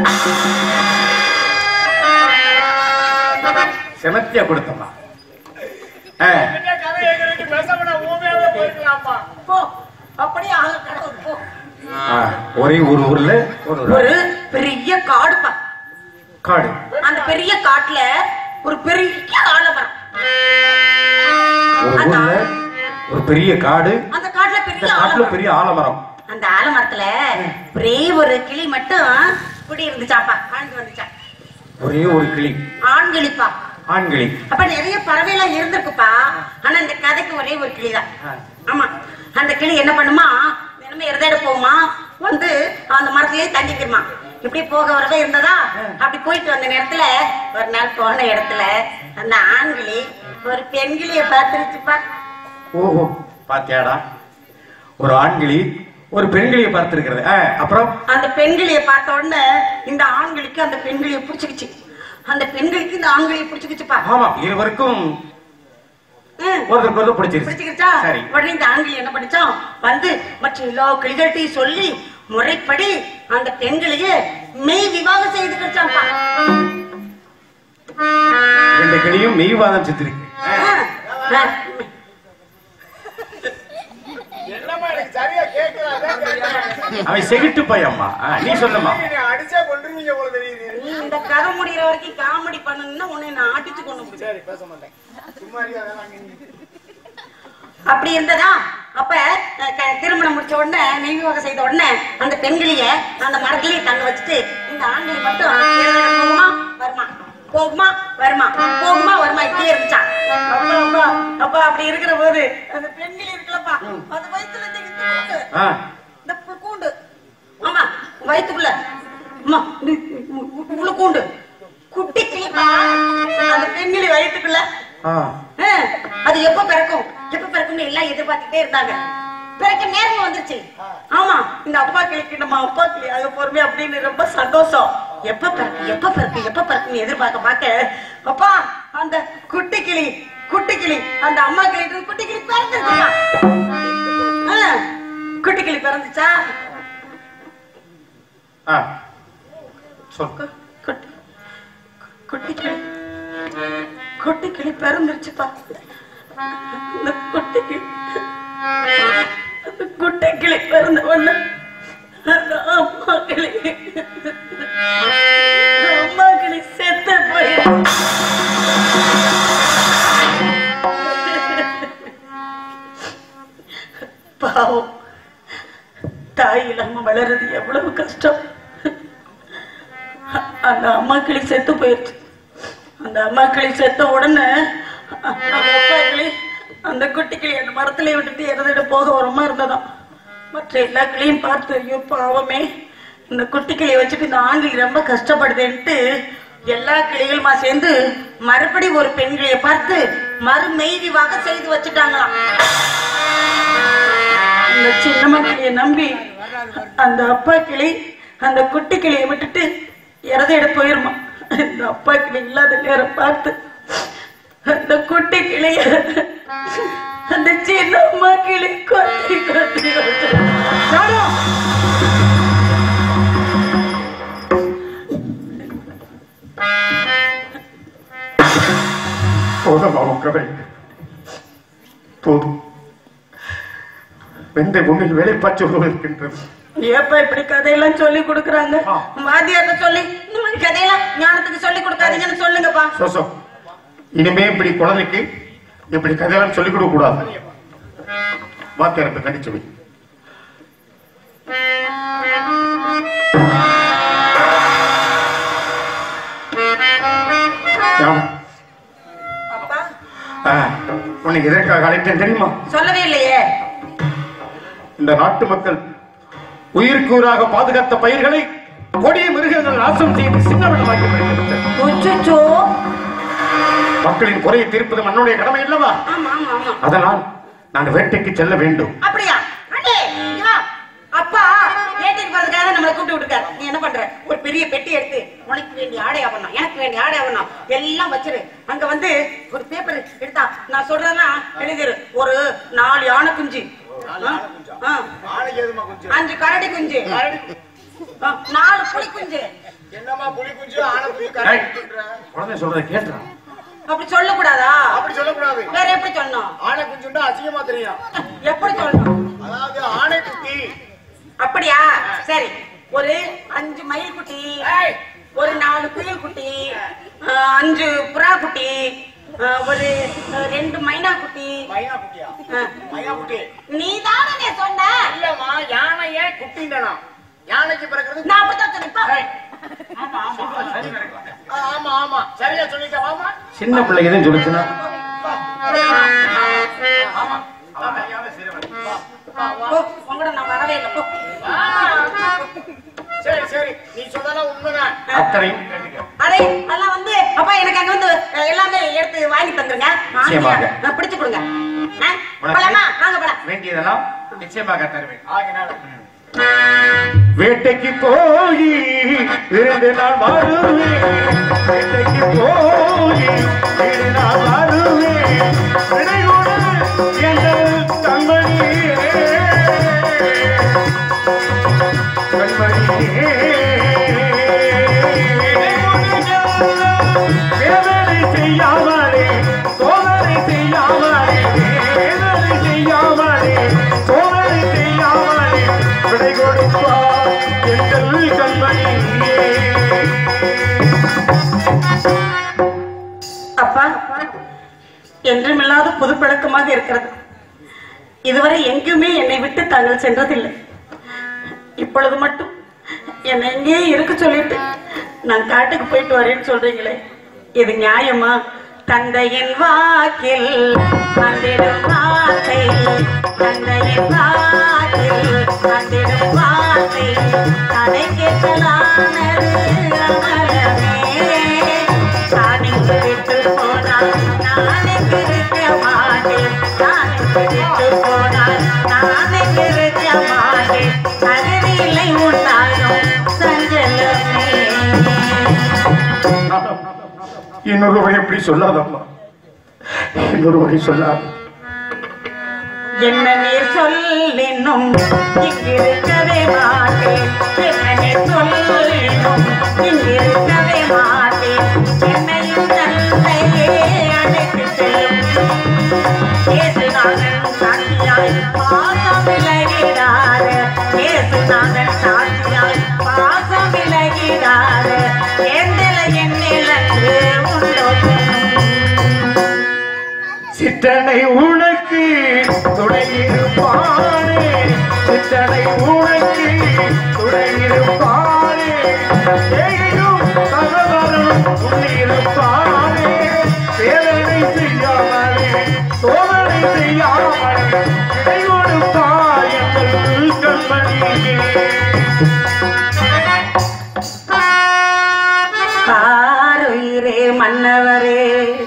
செமத்தியா கொடுத்தம்மா ஆ, என்ன கதை எங்களுக்கு பேசாம நான் ஊமையாவே போயிருக்கலாம்ப்பா போ அப்படியே ஆள கடவுள் போ ஆ, ஒரே ஒரு ஊர்ல ஒரு ஊர். ஒரு பெரிய காடுப்பா காடு அந்த பெரிய காட்டுல ஒரு பெரிய ஆலமரம் ஒரு அந்த ஊர்ல ஒரு பெரிய காடு அந்த காட்டுல இந்த பெரிய காட்டுல ஆலமரம் பெரிய ஆலமரம் அந்த ஆலமரத்துல ஒரே ஒரு கிளி மட்டும் குடி இருந்துச்சாப்பா வாழ்ந்து வந்துச்சா ஒரே ஒரு கிளி ஆண் கிளிப்பா ஆண் கிளி அப்ப நிறைய பறவை எல்லாம் இருந்திருக்குப்பா ஆனா இந்த கதைக்கு ஒரே ஒரு கிளிதான் ஆமா அந்த கிளி என்ன பண்ணுமா தினமும் எருதாட போகுமா வந்து அந்த மரத்திலேயே தங்கிக்கிறமா இப்படி போக வரவே இருந்ததா அப்படி போயிட்டு வந்த நேரத்துல ஒரு நாள் போன இடத்துல அந்த ஆண்கிளி ஒரு பெண்கிளிய பார்த்துருச்சுப்பா ஓஹோ பாத்தியாடா ஒரு ஆண்கிளி ஒரு பெண்கிளியை பார்த்திருக்கிறது ஆ, அப்புறம் அந்த பெண்கிளிய பார்த்த உடனே இந்த ஆண்களுக்கு அந்த பெண்கிளிய பிடிச்சுக்கிச்சு அந்த பெண்களுக்கு இந்த ஆண்கிளிய பிடிச்சுக்கிச்சுப்பா ஆமா இருவருக்கும் ம். ஒருத்தருக்கு ஒருத்தர் பிடிச்சிருச்சு பிடிச்சுக்கிச்சா சரி உடனே இந்த ஆண்கள் என்ன படிச்சான் வந்து மற்ற எல்லா கிளிகள்ட்டையும் சொல்லி முறைப்படி அந்த பெண்களையே மெய் விவாகம் செய்து கிடைச்சான்ப்பா ரெண்டு கிளியும் மெய்வாதம் செஞ்சிருக்கு என்னம்மா எனக்கு சரியா கேட்கல அவன் செகிட்டு பையம்மா ஆ, நீ சொல்லுமா அடிச்சா கொண்டுருவீங்க போல தெரியுது நீ இந்த கதை முடிகிற வரைக்கும் காமெடி பண்ணணும்னா உன்னை நான் அடிச்சு கொண்டு முடியும் சரி பேச மாட்டேன் சும்மா இரு, அதெல்லாம் அங்க நின்னு. அப்படி இருந்ததா அப்ப அஹ், க- திருமணம் முடிச்ச உடனே நெய் விவாகம் செய்த உடனே அந்த பெண்களைய அந்த மரத்திலேயே தங்க வச்சுட்டு இந்த ஆண்கள் மட்டும் ஏழரை போகுமா வருமா போகுமா வருமா போகுமா வருமா இப்படியே இருந்துச்சான் அப்பா அப்பா அப்பா அப்படி இருக்கிற போது அந்த பெண்கள் இருக்கலப்பா அது வயித்துல இந்த இந்த கூண்டு. ஆ, இந்த பு- கூண்டு ஆமா வயித்துக்குள்ள அம்மா இந்த உ- உள்ள கூண்டு குட்டி கிளிப்பா அந்த பெண்கிளி வயித்துக்குள்ள ஆ. ஆ, அது எப்ப பிறக்கும் எப்ப பிறக்கும்னு எல்லாம் எதிர்பார்த்துட்டே இருந்தாங்க பிறக்க நேரம் வந்துருச்சு ஆமா இந்த அப்பா கிளிக்கு நம்ம அப்பா கிளி அது பொறுமை அப்படின்னு ரொம்ப சந்தோஷம் எப்ப பிறக்கு எப்ப பிறக்கு எப்ப பிறக்குன்னு எதிர்பார்க்க பார்க்க அப்பா அந்த குட்டி கிளி குட்டி கிளி அந்த அம்மா கிளி குட்டி கிளி பிறந்துருச்சுப்பா ஆ, குட்டி கிளி பிறந்துச்சா ஆ சொல் கு- குட்டி குட்டி கிளி குட்டி கிளி பிறந்துருச்சுப்பா அந்த குட்டி கிளி அந்த குட்டி கிளி பிறந்த உடனே அந்த அம்மா கிளி அம்மா கிளி செத்து போயிடும் பாவம் தாய் இல்லாம வளர்றது எவ்வளவு கஷ்டம் அந்த அம்மா கிளி செத்து போயிடுச்சு அந்த அம்மா கிளி செத்த உடனே அந்த அப்பா கிளி அந்த குட்டி கிளி அந்த மரத்திலே விட்டுட்டு இறந்துட்டு போக உரமா இருந்ததாம் மற்ற எல்லா கிளியும் பார்த்து ஐயோ பாவமே இந்த குட்டி கிளியை வச்சுட்டு இந்த ஆண்கிளி ரொம்ப கஷ்டப்படுதேன்ட்டு எல்லா கிளிகளுமா சேர்ந்து மறுபடி ஒரு பெண் கிளியை பார்த்து மறுமெய்திவாக செய்து வச்சுட்டாங்களாம் அந்த சின்னம்மா கிளியை நம்பி அந்த அப்பா கிளி அந்த குட்டி கிளியை விட்டுட்டு இறதையிட போயிருமா இந்த அப்பா கிளி இல்லாத நேரம் பார்த்து அந்த குட்டி கிளிய அந்த சின்னம்மா கிளி கொத்தி கொத்தி வச்சு போதும் அவன் கதை போதும் வெந்தை உன்னில் வேலைப்பாய்ச்சி இருக்கின்றது ஏப்பா இப்படி கதையெல்லாம் சொல்லி கொடுக்குறாங்க ஆ. வாத்தியார்ட்ட சொல்லி இந்த மாதிரி கதையெல்லாம் ஞானத்துக்கு சொல்லி கொடுக்காதீங்கன்னு சொல்லுங்கப்பா சோசோ இனிமே இப்படி குழந்தைக்கு இப்படி கதையெல்லாம் சொல்லிக் கொடுக்க கூடாது வாத்தியாரத்தை கண்டிச்சு வை யாம். அப்பா ஆ, உன்னை எதற்காக அழைத்தேன் தெரியுமா சொல்லவே இல்லையே இந்த நாட்டு மக்கள் உயிர்க்கூறாக பாதுகாத்த பயிர்களை கொடிய மிருகங்கள் நாசம் செய்து சின்னவனமாக்கி வருகிறது அச்சச்சோ. மக்களின் குறையை தீர்ப்பது மண்ணுடைய கடமை அல்லவா ஆமா ஆமா ஆமா அதனால் நான் வேட்டைக்கு செல்ல வேண்டும் அப்படியா அண்ணே, இங்க வா. அப்பா வேட்டைக்கு போறதுக்காக நம்மளை கூப்பிட்டு விட்டுருக்காரு நீ என்ன பண்ற ஒரு பெரிய பெட்டி எடுத்து உனக்கு வேண்டிய ஆடை ஆகணும் எனக்கு வேண்டிய ஆடை ஆகணும் எல்லாம் வச்சிரு அங்க வந்து ஒரு பேப்பர் எடுத்தா நான் சொல்றதெல்லாம் எழுதிரு ஒரு நாலு யானை குஞ்சு ஆ, ஆ. அஞ்சு கரடி குஞ்சு ஆ, நாலு புலி குஞ்சு என்னம்மா புலி குஞ்சு ஆனை குஞ்சு ஏய், கரை குஞ்சுன்ற? குழந்தை சொல்றதை கேட்டுறான் அப்படி சொல்லக்கூடாதா அப்படி சொல்லக்கூடாது வேற எப்படி சொல்லணும் ஆனை குஞ்சுன்னா அசிங்கமா தெரியும் எப்படி சொல்லணும் அதாவது ஆனை குட்டி அப்படியா சரி ஒரு அஞ்சு மயில் குட்டி ஏய். ஒரு நாலு குயில் குட்டி அஹ், அஞ்சு புறா குட்டி அஹ், ஒரு அஹ், ரெண்டு மைனா குட்டி மைனா குட்டியா அஹ், மைனா குட்டி நீ தானே சொன்ன இல்லம்மா யானைய குட்டின்றனா யானைக்கு பிறக்கிறது நான் அப்படித்தான் சொன்னேன் ஏய். ஆ, ஆமா ஆமா சரியா சொல்லிட்ட வாமா சின்ன பிள்ளை எதுவும் சொல்லுச்சுன்னா போ, உங்களோட நான் வரவே இல்லை போ. சரி சரி நீ சொன்னதெல்லாம் உண்மைதான் அத்தனையும் கேட்டுக்க. அடே அதெல்லாம் வந்து அப்பா எனக்கு அங்க வந்து அஹ், எல்லாமே எடுத்து வாங்கி தந்துருங்க நிச்சயமாக. நான் பிடிச்சு கொடுங்க ஆ? போலாமா வாங்க போலாம் வேண்டியதெல்லாம் நிச்சயமாக தருவேன் ஆகினால வேட்டைக்கு போய் இரண்டு நாள் வருவேன் வேட்டைக்கு போய் இரண்டு நாள் வருவேன் விடைகொடு எங்கள் கண்மணியே கண்மணியே வேதனை செய்யாமலே சோதனை செய்யாமலே வேதனை செய்யாமலே சோதனை செய்யாமலே விடை கொடுப்பார் எங்கள் கண்மணியே அப்பா என்றுமில்லாத புதுப்பழக்கமாக இருக்கிறது இதுவரை எங்குமே என்னை விட்டு தாங்கள் சென்றதில்லை இப்பொழுது மட்டும் என்னை எங்கேயே இருக்க சொல்லிட்டு நான் காட்டுக்கு போயிட்டு வரேன்னு சொல்றீங்களே இது நியாயமா தந்தையின் வாக்கில் வந்திடும் வார்த்தை தந்தையின் வாக்கில் வந்திடும் வார்த்தை தடை கேட்கலானது அமரமே தானிக்கு விட்டு போனால் நானே இருக்க மாட்டேன் தானிக்கு விட்டு போனால் நானே இருக்க மாட்டேன் தகுதியில்லை உண்டாகும் சஞ்சலமே இன்னொரு முறை எப்படி சொல்லாதம்மா இன்னொரு முறை சொல்லாத என்ன நீர் சொல்லினும் இங்கிருக்கவே மாட்டேன் என்ன நீர் சொல்லினும் இங்கிருக்கவே மாட்டேன் என்னையும் தந்தையே அழைத்து செல்லும் இயேசுநாதன் சாட்சியாய் பாசம் விலகிடாத இயேசுநாதன் சாட்சியாய் பாசம் விலகிடாத எந்தில என்னிலன்று உண்டோ சித்தனை உனக்கு துணையிருப்பானே சித்தனை உனக்கு துணையிருப்பானே ஏழையும் சகோதரனும் உள்ளிருப்பானே வேதனை செய்யாமலே சோதனை செய்யாமலே இடை கொடுப்பாய் எங்கள் கண்மணியே ஆருயிரே மன்னவரே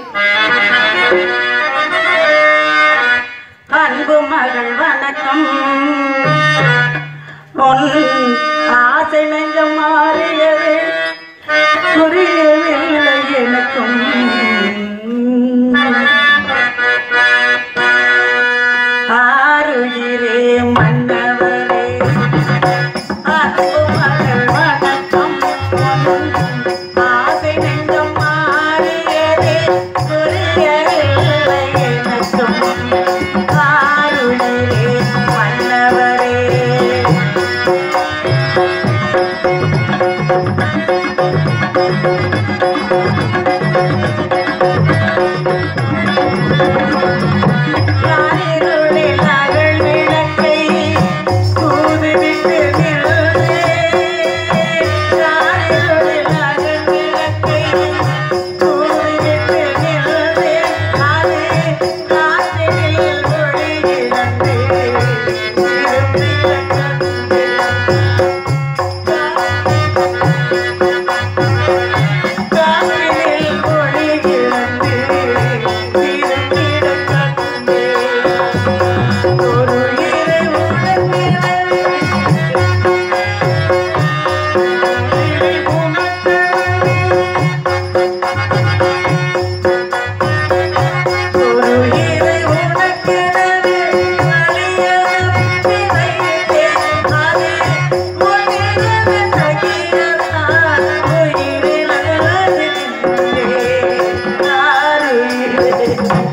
அன்பு மகள் வணக்கம் உன் ஆசை நெஞ்சம் மாறியது புரியவில்லை எனக்கும் ஆருயிரே மன்னவரே அன்பு மகள் வணக்கம் ஆசை நெஞ்சம் மாறியதே புரியவில்லை எனக்கும் ஆருயிரே மன்னவரே காரிருளில் அகல் விளக்கை தூதுவிட்டு நின்றே. காரிருளில் அகல் விளக்கை தூதுவிட்டு நின்றே. அது காற்றினில் ஒளியிழந்தே. திரும்பிய காற்றினில் ஒளியிழந்தே. திரும்பிட கண்டே. ஒரு இரவு ஒரு இறை உனக்கெனவே வலியனுப்பி வைத்தேன். அது உன்னிடமே தகிரத்தான் உயிரிழந்து நின்றேன். ஆருயிரே.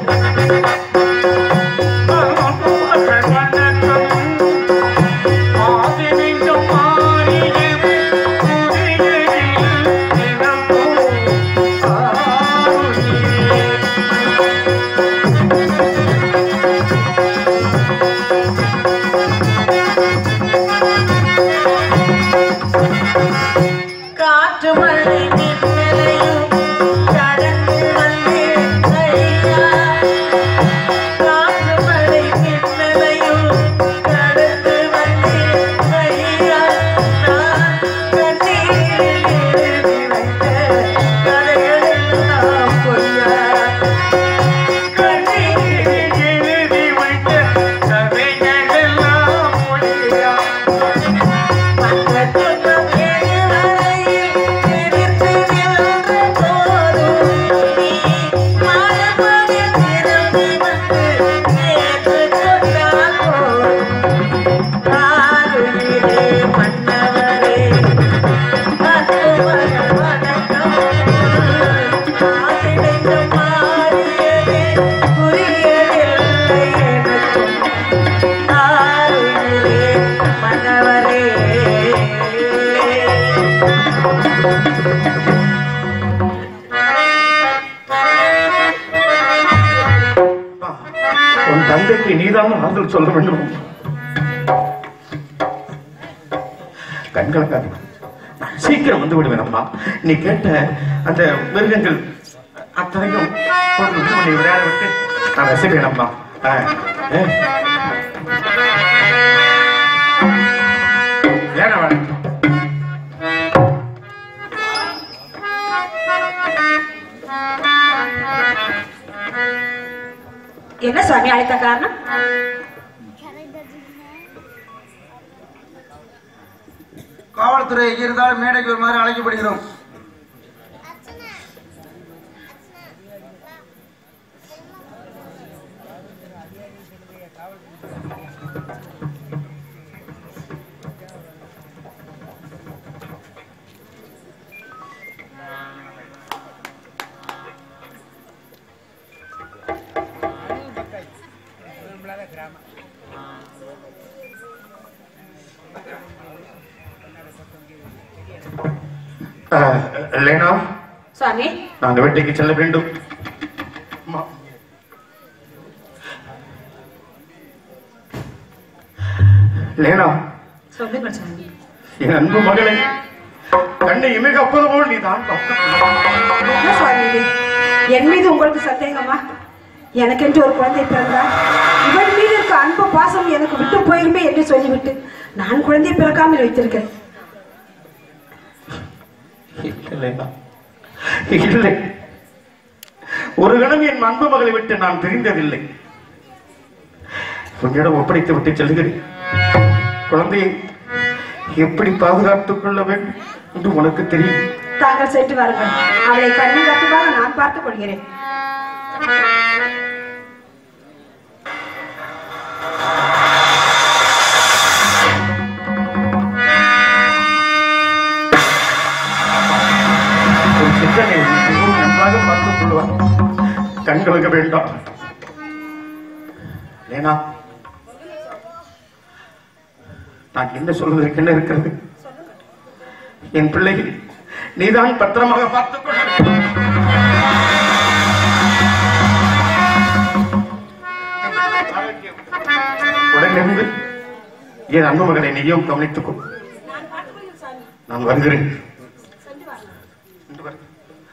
காற்று மழை மின்னலையும் கடந்து வந்தேன் ஐயா காற்று மழை மின்னலையும் கடந்து வந்தேன் ஐயா நான் கண்ணீரில் எழுதி வைத்த கதைகளெல்லாம் பொய்யா கண்ணீரில் எழுதி வைத்த கதைகளெல்லாம் பொய்யா மன்னவரே உன் தந்தைக்கு நீதான் ஆறுதல் சொல்ல வேண்டும் கண்கலக்காது சீக்கிரம் வந்து விடுவேன் அம்மா நீ கேட்ட அந்த மிருகங்கள் அத்தனையும் ஒரு நிமிஷம் நீ விளையாட விட்டு நான் ரசிக்கிறேன் அம்மா ஆ, ஆ. ஏன வேணும் என்ன சுவாமி அழைத்த காரணம் காவல்துறை இருந்தால் மேடைக்கு வருமாறு அழைக்கப்படுகிறோம் அஹ், லேனா சுவாமி நாங்கள் வீட்டுக்கு செல்ல வேண்டும் அம்மா. லேனா சொல்லுங்க சுவாமி என் அன்பு மகளே கண்ணை இமிக அப்பது போல் நீ தான் என்ன சுவாமி இது? என் மீது உங்களுக்கு சந்தேகமா எனக்கென்று ஒரு குழந்தை பிறந்தார் இவன் மீது இருக்க அன்பு பாசம் எனக்கு விட்டு போயிருமே என்று சொல்லிவிட்டு நான் குழந்தை பிறக்காமல் வைத்திருக்கேன் இல்லைனா இல்லை ஒரு கணம் என் அன்பு மகளை விட்டு நான் பிரிந்ததில்லை உன்னிடம் ஒப்படைத்து விட்டு செல்கிறேன் குழந்தையை எப்படி பாதுகாத்துக் கொள்ள வேண்டும் என்று உனக்கு தெரியும் தாங்கள் சென்று வாருங்கள் அவளை கண்ணு கட்டுமாக நான் பார்த்துக் கொள்கிறேன் ஒரு சித்தனை மிகவும் நன்றாக பார்த்துக் கொள்வார் கண்களுக்கு வேண்டாம் லேனா நான் என்ன சொல்வதற்கு என்ன இருக்கிறது என் பிள்ளைகள் நீதான் பத்திரமாக பார்த்துக் கொள்ள உடனிருந்து என் அன்பு மகளை நீயும் கவனித்துக் கொள் நான் வருகிறேன் சென்று வருகிறேன்.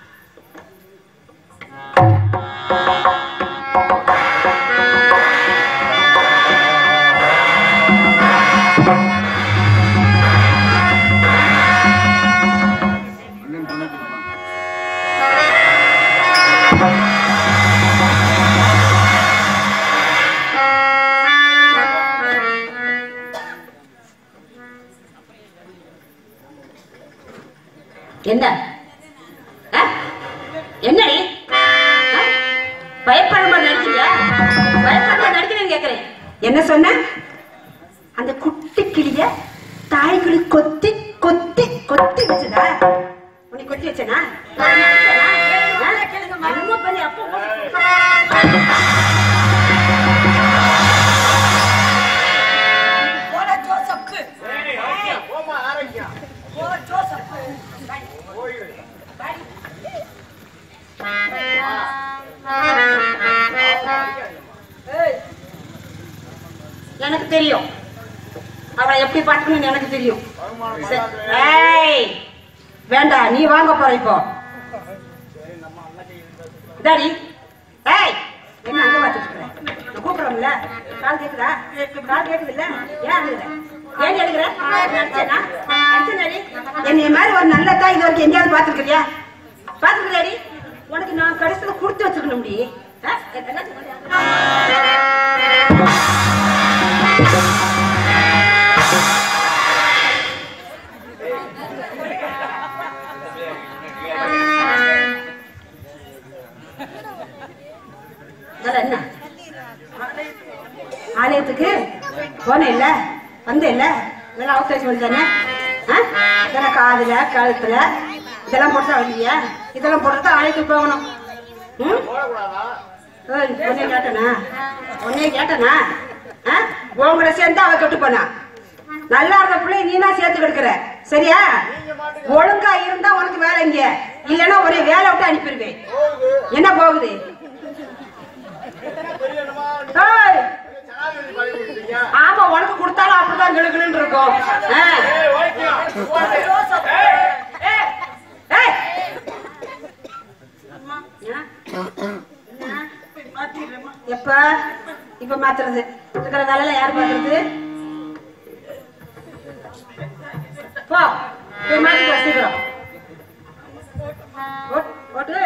என்ன ஆ? என்னடி ஆ? பயப்படாம நடிக்கிறியா பயப்படாம நடிக்கிறேன்னு கேக்குறேன் என்ன சொன்ன அந்த குட்டி கிளிய தாய்கிளி கொத்தி கொத்தி கொத்தி வச்சதா உன்னை கொத்தி வச்சனா நான் நடிச்சேனா? ஆ? என்னமோ பண்ணி அப்போ போமா ஆரம்பிக்கலாம் எனக்கு தெரியும் அவளை எப்படி பார்க்கணும்னு எனக்கு தெரியும் சரி. ஏய் வேண்டாம் நீ வாங்க போற இப்போ டாடி ஏய் என்ன அங்க பார்த்துட்டு இருக்கிற? நான் கூப்பிடுறோம்ல கால் கேக்குதா கால் கேக்குது இல்ல ஏன் அழுகுற? ஏன் எழுதுற நடிச்சேனா நடிச்சேனாடி என்னைய மாதிரி ஒரு நல்ல தாய் இது வரைக்கும் எங்கேயாவது பார்த்துருக்கியா பாத்துக்கலாடி உனக்கு நான் கடைசியில கொடுத்து வச்சிருக்கணும் முடி அதெல்லாம் என்ன ஆலயத்துக்கு போனேன் இல்ல வந்தேன் இல்ல இதெல்லாம் அவசரம் தானே இதெல்லாம் காதுல கழுத்துல இதெல்லாம் போட்டு வரலையா இதெல்லாம் போட்டு ஆலயத்துக்கு போகணும் ம் போடக்கூடாதா ஏய், உன்னைய கேட்டனா உன்னைய கேட்டனா ஆ? உங்களை சேர்ந்து அவ கெட்டு போனா நல்லா இருந்த பிள்ளை நீ தான் சேர்த்து கெடுக்கிற சரியா ஒழுங்கா இருந்தா உனக்கு வேலை இங்க இல்லைன்னா ஒரே வேலை விட்டு அனுப்பிடுவேன் போகுது என்ன போகுது தெரியணுமா ஏய், ஜனாதிபதி பதவி கொடுத்தீங்க ஆமா உனக்கு கொடுத்தாலும் அப்படிதான் கிளுகிளுன்னு இருக்கும் ஆ. ஏய் ஓடிக்கலாம் ஓடு. ஏய் ஏய். எப்ப இப்ப மாத்துறது இருக்கிற வேலையில யார் பாக்குறது போ போய் மாத்தி வச்சுக்கிறோம் போட்டு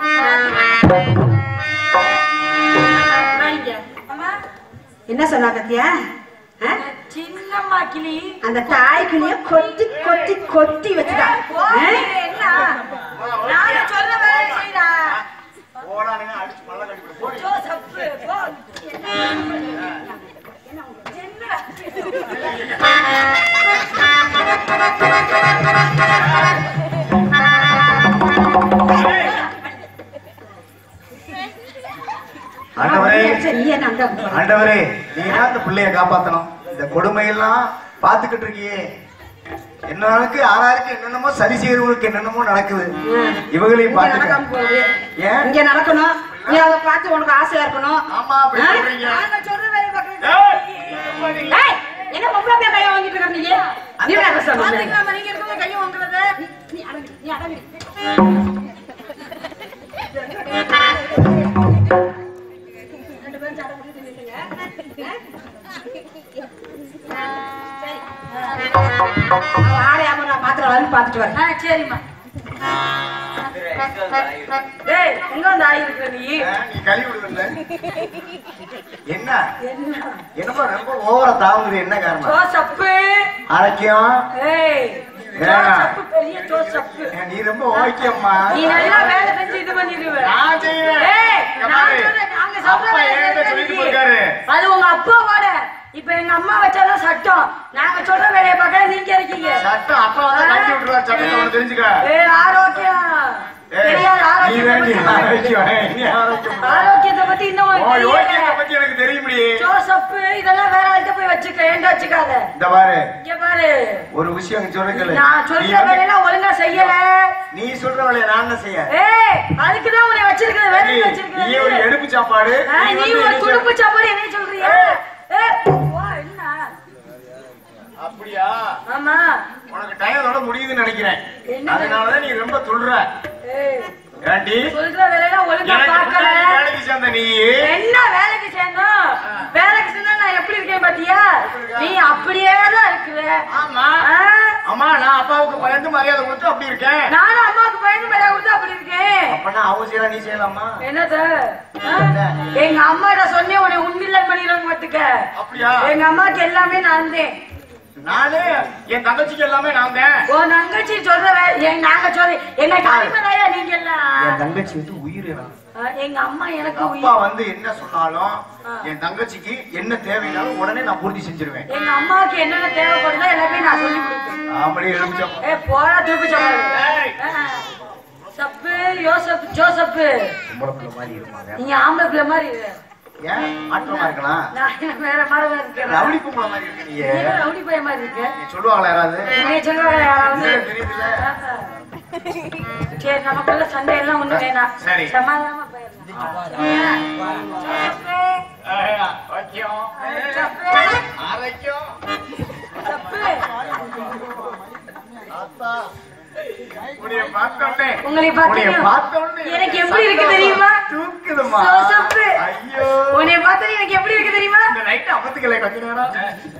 வாங்கிக்க. என்ன சொன்னா கத்தியா ஆ? சின்னம்மா கிளி அந்த தாய் கிளிய கொத்தி கொத்தி கொத்தி வச்சுட்டா ஆ? என்ன நான் சொல்ல வேலை செய்யறா போடானுங்க அடிச்சு பல்ல கட்டி போடு ஜோசப்பு போ ஆண்டவரே நீ என்ன அந்த பக்கம்? ஆண்டவரே நீ தான் இந்த பிள்ளைய காப்பாத்தணும் இந்த கொடுமையெல்லாம் பார்த்துக்கிட்டு இருக்கியே என்னக்கு ஆறாருக்கு என்னென்னமோ சரி செய்யறவங்களுக்கு என்னென்னமோ நடக்குது இவங்களையும் இங்க நடக்காம பார்த்துக்க போகுது. ஏன் இங்க நடக்கணும் நீ அதை பார்த்து உனக்கு ஆசையா இருக்கணும் ஆமா அப்படி ஆ? சொல்றீங்க நாங்க சொல்ற வேலையை பார்க்கறது. ஏய், என்ன பொம்பளை பிள்ளை கையை வாங்கிட்டு இருக்க நீ? நீ என்ன பேச சொல்ற? பாத்துக்கலாமா, நீங்க இருக்கவங்க கையை வாங்குறது நீ அடங்கு, நீ அடங்கு. ரெண்டு பேரும் சண்டை போட்டுட்டு நில்லுங்க. அவ ஆடையாம நான் பாத்திரம் வந்து பார்த்துட்டு வரேன் ஆ சரிம்மா டேய் எங்க வந்து ஆயிருக்க நீ ஆ, நீ கழுவி விடுவல்ல என்ன என்னப்பா ரொம்ப ஓவரா தாங்குது என்ன சோ காரணம் சப்பு அரைக்கியம் ஏய் சோ வேணாம். சப்பு பெரிய சோ சப்பு நீ ரொம்ப ஓகேம்மா நீ நல்லா வேலை செஞ்சு இது பண்ணிடுவ நான் செய்வேன் ஏய், இங்க நான் பாரு. சொல்றேன், நாங்க சொல்ற அப்பா வேலையை என்கிட்ட செஞ்சு. சொல்லிட்டு போயிருக்காரு அது உங்க அப்பாவோட இப்ப எங்க அம்மா வச்சாதான் சட்டம் நாங்க சொல்ற வேலையை பார்க்க நீங்க இருக்கீங்க சட்டம் அப்பா வந்து கட்டி விட்டுருவார் சட்டத்தை உனக்கு தெரிஞ்சுக்க ஏய் ஆரோக்கியம் ஏய், தெரியாது நீ வேண்டி ஆரோக்கியம் ஆரோக்கியம் நீ ஆரோக்கியம் ஆரோக்கியத்தை பத்தி இன்னும் ஓ உனக்கு யோகியத்தை தெரியல. பத்தி எனக்கு தெரியும்டி ஜோசப்பு இதெல்லாம் வேற ஆள்கிட்ட போய் வச்சுக்க என்கிட்ட வச்சுக்காத இந்த பாரு இங்க பாரு ஒரு விஷயம் இங்க சொல்றேன் நான் நீ சொல்ற வந்து- வேலையெல்லாம் ஒழுங்கா செய்யல நீ சொல்ற வேலையை நான் என்ன செய்ய ஏய் அதுக்குதான் உன்னை வச்சிருக்கிறது வேற நீ எதுக்கு நீ ஒரு வச்சிருக்கிறது எடுப்பு சாப்பாடு ஆ, நீ நீ வந்து ஒரு நீ துடுப்பு சொல்- சாப்பாடு என்ன சொல்றியா ஏய், வா, என்ன அப்படியா ஆமா உனக்கு டயத்தோட முடியுதுன்னு நினைக்கிறேன் என்ன? அதனாலதான் நீ ரொம்ப துள்ற ஏய், ஏண்டி சொல்ற வேலையெல்லாம் ஒழுங்கா எனக்கு பார்க்கல முன்னாடி வேலைக்கு சேர்ந்த நீ என்ன வேலைக்கு சேர்ந்தோம் வேலைக்கு சேர்ந்தா நான் எப்படி இருக்கேன் பாத்தியா நீ அப்படியே தான் இருக்கிற ஆமா ஆ, அம்மா நான் அப்பாவுக்கு பயந்து மரியாதை கொடுத்து அப்படி இருக்கேன் நானும் அம்மாவுக்கு பயந்து மேல கொடுத்து அப்படி இருக்கேன் அப்பனா அவங்க செய்யலாம் நீ செய்யலாமா என்னது ஆ? எங்க அம்மாட்ட சொன்னேன் உன்னை உண்மையில பண்ணிடுவாங்க பாத்துக்க அப்படியா எங்க அம்மாக்கு எல்லாமே நான் தான் நானு என் தங்கச்சிக்கு எல்லாமே நான் தான் உன் தங்கச்சி சொல்ற வே- எங்க நாங்க சொல்ற எங்க தாய்மதாயா நீங்க என் எல்லாம் தங்கச்சி வந்து உயிர் நான். ஆ, எங்க அம்மா எனக்கு அப்பா உயிர் வந்து என்ன சொன்னாலும் என் தங்கச்சிக்கு என்ன தேவைனாலும் உடனே நான் பூர்த்தி செஞ்சிருவேன் எங்க அம்மாவுக்கு என்னென்ன தேவைப்படுதோ எல்லாமே நான் சொல்லி கொடுப்பேன் அப்படியே எழுமிச்சோம் ஏ போடா திருப்பி ஏய். சொல்ல சப்பு யோசப் ஜோசப்பு பொம்பளை பிள்ளை மாதிரி இருப்பாங்க நீங்க ஆம்பளை பிள்ளை மாதிரி இரு. ஏன் மாற்றமா இருக்கலாம் நான் என்ன வேற மாதிரி தான் இருக்கேன் ரவுடி பொம்பளை மாதிரி இருக்க நீ நீ என்ன ரவுடி பையன் மாதிரி இருக்க நீ சொல்லுவாங்களா யாராவது நீ சொல்லுவாங்க யாராவது இல்ல, தெரியுதுல்ல சரி நமக்குள்ள சண்டை எல்லாம் ஒண்ணு வேணாம் சரி. சமாதானமா போயிடலாம் சப்பு உன்னைய பார்த்தோன்னே உங்களை உன்னைய பார்த்தா பார்த்தோன்னே எனக்கு எப்படி இருக்கு தெரியுமா தூக்குதுமா சோசப்பு. ஐயோ உன்னை பார்த்தா எனக்கு எப்படி இருக்கு தெரியுமா இந்த நைட் அமத்துக்கல கொஞ்ச நேரம்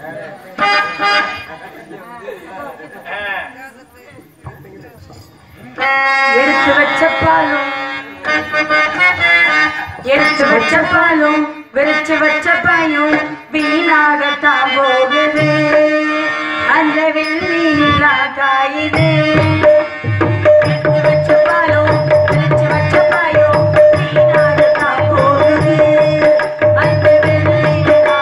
எடுத்து வச்ச பாலும் எடுத்து வச்ச பாலும் விரிச்சு வச்ச பாயும் வீணாகத்தான் போகுது அந்த வெள்ளியில்லா காயுது எடுத்து வச்ச பாலும் விரிச்சு வச்ச பாயும் வீணாகத்தான் போகுது அந்த வெள்ளியில்லா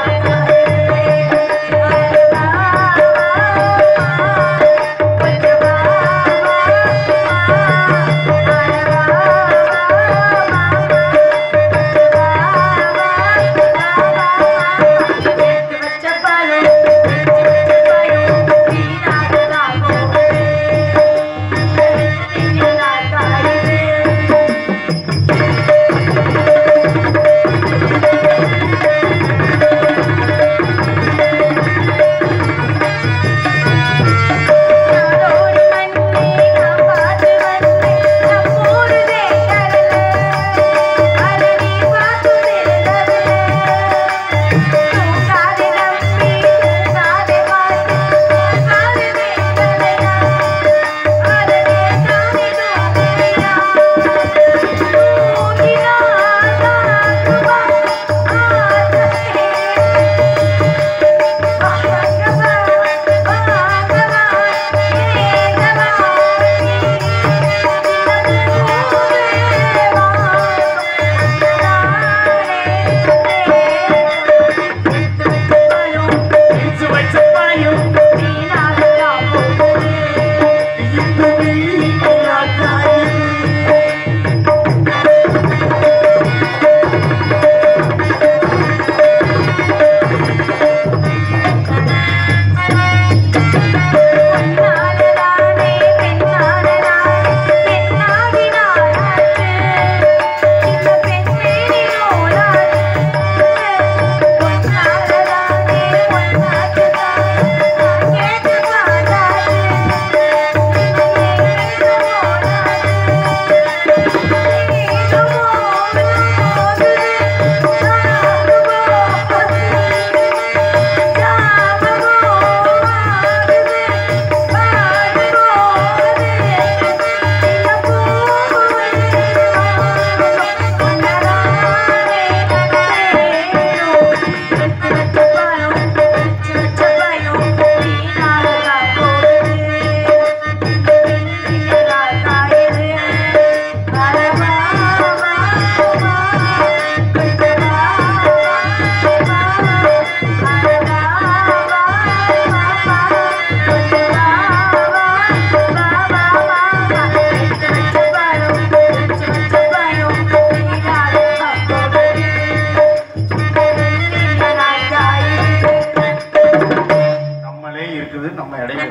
வச்ச பாலும்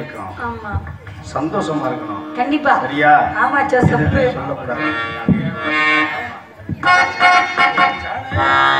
இருக்கணும் ஆமா சந்தோஷமா இருக்கணும் கண்டிப்பா சரியா ஆமா ஜோசப் சொல்லக்கூடாது